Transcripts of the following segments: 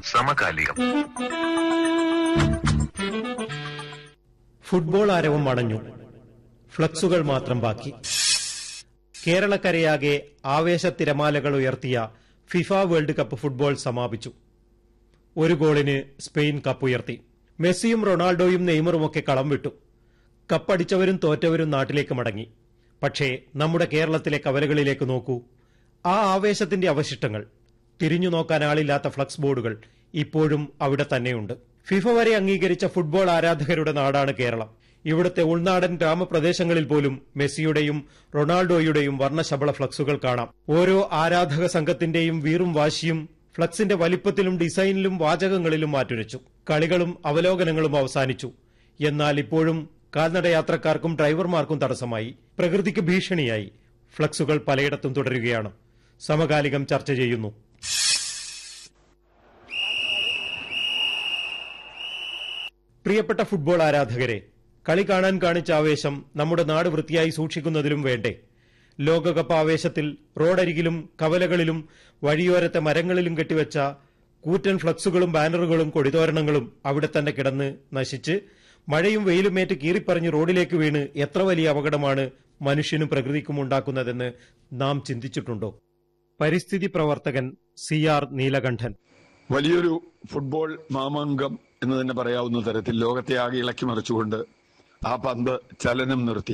സമകാലികം ഫുട്ബോൾ ആരവം അണഞ്ഞു ഫ്ലക്സുകൾ മാത്രം ബാക്കി കേരളക്കരയാകെ ആവേശത്തിരമാലകൾ ഉയർത്തിയ ഫിഫ വേൾഡ് കപ്പ് ഫുട്ബോൾ സമാപിച്ചു ഒരു ഗോളിന് സ്പെയിൻ കപ്പുയർത്തി മെസ്സിയും റൊണാൾഡോയും നെയ്മറുമൊക്കെ കളം വിട്ടു കപ്പടിച്ചവരും തോറ്റവരും നാട്ടിലേക്ക് മടങ്ങി പക്ഷേ നമ്മുടെ കേരളത്തിലെ കവലകളിലേക്ക് നോക്കൂ ആ ആവേശത്തിന്റെ അവശിഷ്ടങ്ങൾ തിരിഞ്ഞു നോക്കാൻ ആളില്ലാത്ത ഫ്ലക്സ് ബോർഡുകൾ ഇപ്പോഴും അവിടെ തന്നെയുണ്ട് ഫിഫ വരെ അംഗീകരിച്ച ഫുട്ബോൾ ആരാധകരുടെ നാടാണ് കേരളം ഇവിടുത്തെ ഉൾനാടൻ ഗ്രാമപ്രദേശങ്ങളിൽ പോലും മെസ്സിയുടെയും റൊണാൾഡോയുടെയും വർണ്ണശബള ഫ്ലക്സുകൾ കാണാം ഓരോ ആരാധക സംഘത്തിന്റെയും വീറും വാശിയും ഫ്ലക്സിന്റെ വലിപ്പത്തിലും ഡിസൈനിലും വാചകങ്ങളിലും മാറ്റുരച്ചു കളികളും അവലോകനങ്ങളും അവസാനിച്ചു എന്നാൽ ഇപ്പോഴും കാൽനടയാത്രക്കാർക്കും ഡ്രൈവർമാർക്കും തടസ്സമായി പ്രകൃതിക്ക് ഭീഷണിയായി ഫ്ലക്സുകൾ പലയിടത്തും തുടരുകയാണ് സമകാലികം ചർച്ച ചെയ്യുന്നു പ്രിയപ്പെട്ട ഫുട്ബോൾ ആരാധകരെ കളി കാണാൻ കാണിച്ച ആവേശം നമ്മുടെ നാട് വൃത്തിയായി സൂക്ഷിക്കുന്നതിലും വേണ്ടേ ലോകകപ്പ് ആവേശത്തിൽ റോഡരികിലും കവലകളിലും വഴിയോരത്തെ മരങ്ങളിലും കെട്ടിവെച്ച കൂറ്റൻ ഫ്ലക്സുകളും ബാനറുകളും കൊടിതോരണങ്ങളും അവിടെ തന്നെ കിടന്ന് നശിച്ച് മഴയും വെയിലുമേറ്റ് കീറിപ്പറിഞ്ഞ് റോഡിലേക്ക് വീണ് എത്ര വലിയ അപകടമാണ് മനുഷ്യനും പ്രകൃതിക്കും ഉണ്ടാക്കുന്നതെന്ന് നാം ചിന്തിച്ചിട്ടുണ്ടോ പരിസ്ഥിതി പ്രവർത്തകൻ സി ആർ നീലകണ്ഠൻ വലിയൊരു ഫുട്ബോൾ മാമാങ്കം എന്ന് തന്നെ പറയാവുന്ന തരത്തിൽ ലോകത്തെ ആകെ ഇളക്കി മറിച്ചുകൊണ്ട് ആ പന്ത് ചലനം നിർത്തി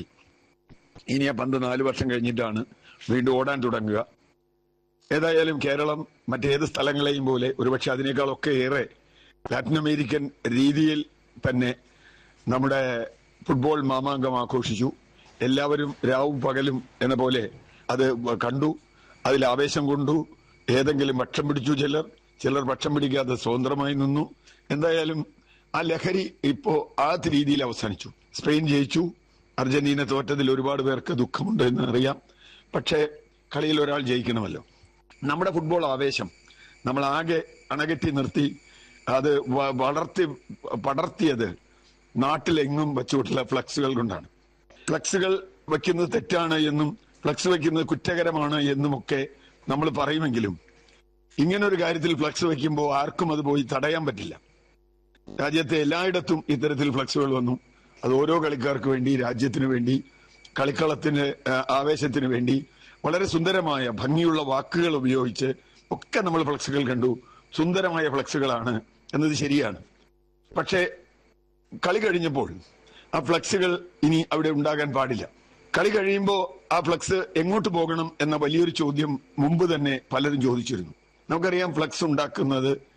ഇനി ആ പന്ത് നാലു വർഷം കഴിഞ്ഞിട്ടാണ് വീണ്ടും ഓടാൻ തുടങ്ങുക ഏതായാലും കേരളം മറ്റേത് സ്ഥലങ്ങളെയും പോലെ ഒരുപക്ഷെ അതിനേക്കാളൊക്കെ ഏറെ ലാറ്റിൻ അമേരിക്കൻ രീതിയിൽ തന്നെ നമ്മുടെ ഫുട്ബോൾ മാമാങ്കം ആഘോഷിച്ചു എല്ലാവരും രാവും പകലും എന്ന പോലെ അത് കണ്ടു അതിൽ ആവേശം കൊണ്ടു ഏതെങ്കിലും പക്ഷം പിടിച്ചു ചിലർ ചിലർ പക്ഷം പിടിക്കാതെ സ്വതന്ത്രമായി നിന്നു എന്തായാലും ആ ലഹരി ഇപ്പോ ആ രീതിയിൽ അവസാനിച്ചു സ്പെയിൻ ജയിച്ചു അർജന്റീന തോറ്റതിൽ ഒരുപാട് പേർക്ക് ദുഃഖമുണ്ട് എന്ന് അറിയാം പക്ഷേ കളിയിൽ ഒരാൾ ജയിക്കണമല്ലോ നമ്മുടെ ഫുട്ബോൾ ആവേശം നമ്മൾ ആകെ അണകറ്റി നിർത്തി അത് വ- വളർത്തി പടർത്തിയത് നാട്ടിലെങ്ങും വെച്ചുകൊണ്ടുള്ള ഫ്ലക്സുകൾ കൊണ്ടാണ് ഫ്ലക്സുകൾ വെക്കുന്നത് തെറ്റാണ് എന്നും ഫ്ലക്സ് വെക്കുന്നത് കുറ്റകരമാണ് എന്നുമൊക്കെ നമ്മൾ പറയുമെങ്കിലും ഇങ്ങനെ ഒരു കാര്യത്തിൽ ഫ്ലക്സ് വെക്കുമ്പോൾ ആർക്കും അത് പോയി തടയാൻ പറ്റില്ല രാജ്യത്തെ എല്ലായിടത്തും ഇത്തരത്തിൽ ഫ്ലക്സുകൾ വന്നു അത് ഓരോ കളിക്കാർക്ക് വേണ്ടി രാജ്യത്തിന് വേണ്ടി കളിക്കളത്തിന് ആ, ആവേശത്തിന് വേണ്ടി വളരെ സുന്ദരമായ ഭംഗിയുള്ള വാക്കുകൾ ഉപയോഗിച്ച് ഒക്കെ നമ്മൾ ഫ്ലക്സുകൾ കണ്ടു സുന്ദരമായ ഫ്ലക്സുകളാണ് എന്നത് ശരിയാണ് പക്ഷേ കളി കഴിഞ്ഞപ്പോൾ ആ ഫ്ലക്സുകൾ ഇനി അവിടെ ഉണ്ടാകാൻ പാടില്ല കളി കഴിയുമ്പോൾ ആ ഫ്ലക്സ് എങ്ങോട്ട് പോകണം എന്ന വലിയൊരു ചോദ്യം മുമ്പ് തന്നെ പലരും ചോദിച്ചിരുന്നു നമുക്കറിയാം ഫ്ലക്സ് ഉണ്ടാക്കുന്നത്